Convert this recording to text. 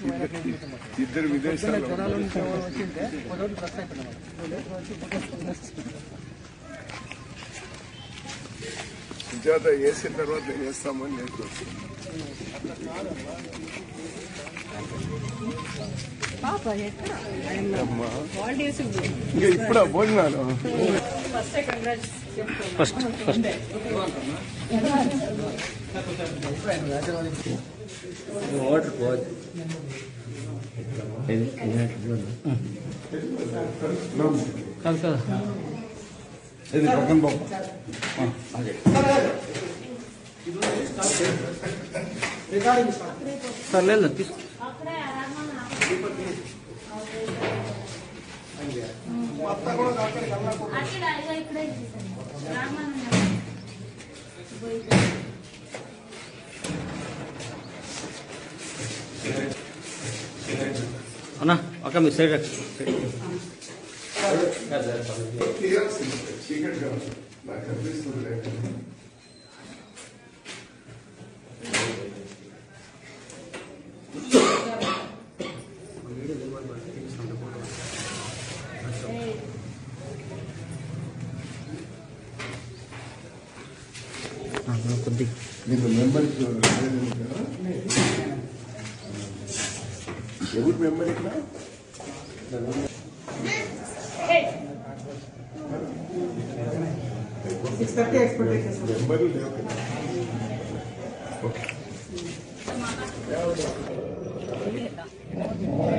ఇద్దరు విదేశాల్లో జ్వరాలు వచ్చింటే ఒక రోజు డ్రెస్ అయిపోయినాం వచ్చి సుజాత వేసిన తర్వాత వేస్తామని లేదు పాప ఎక్కడ అమ్మా హాలిడేస్ ఇంకా ఇప్పుడు భోజనాలు first congrats first first water పోదు కాదు కాదు ఇది పక్కన బాబు సర్లేదు తీసుకో అన్నా అక్క మీ సైడ్ రా. తీయాల్సింది చీకటిగా ఉంది. నాకు అనిపిస్తుంది లేదు. ఆ, కొద్ది నేను మెంబర్స్ ఎవరు మెంబర్ ఇక్కడ మెంబర్లు లేవు కదా. ఓకే